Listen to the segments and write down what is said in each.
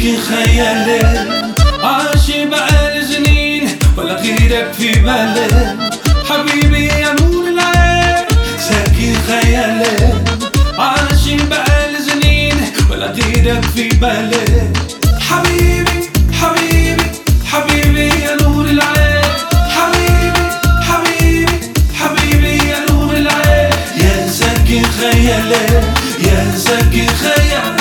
ساكن خيالي عايش بقالي سنين ولا غيرك في بالي حبيبي يا نور العين ساكن خيالي عايش بقالي سنين ولا غيرك في بالي حبيبي حبيبي حبيبي يا نور العين حبيبي حبيبي حبيبي يا نور العين يا ساكن خيالي يا ساكن خيالي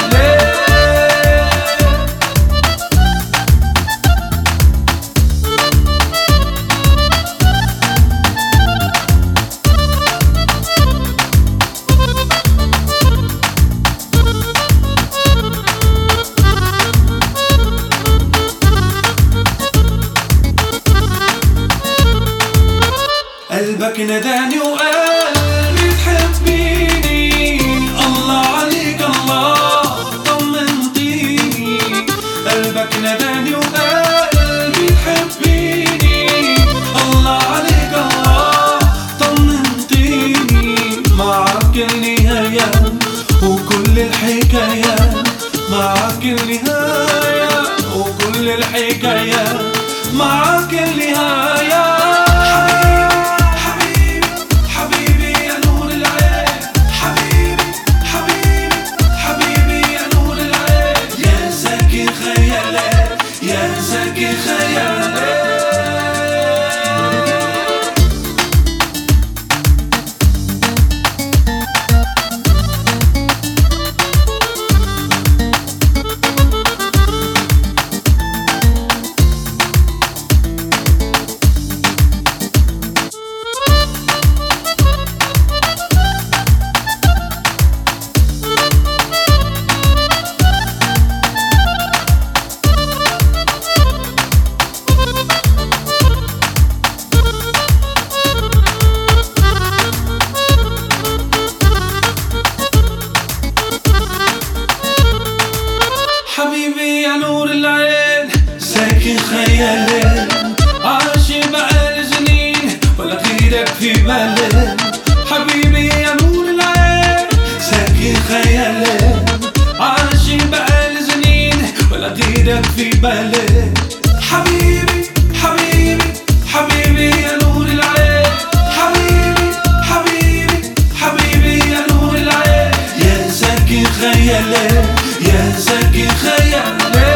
قلبك نداني وقلبي تحبيني الله عليك الله طمنتيني قلبك نداني وقلبي تحبيني الله عليك الله طمنتيني معك النهاية وكل الحكاية معك النهاية وكل الحكاية معك النهاية حبيبي حبيبي يا نور العين حبيبي حبيبي حبيبي يا نور العين يا ساكن خيالي يا ساكن خيالي حبيبي يا نور العين ساكن خيالي عايش بقالي سنين ولا غيرك في بالي حبيبي يا نور العين ساكن خيالي عايش بقالي سنين ولا غيرك في بالي حبيبي حبيبي حبيبي يا نور العين حبيبي حبيبي حبيبي يا نور العين يا ساكن خيالي يا ساكن خيالي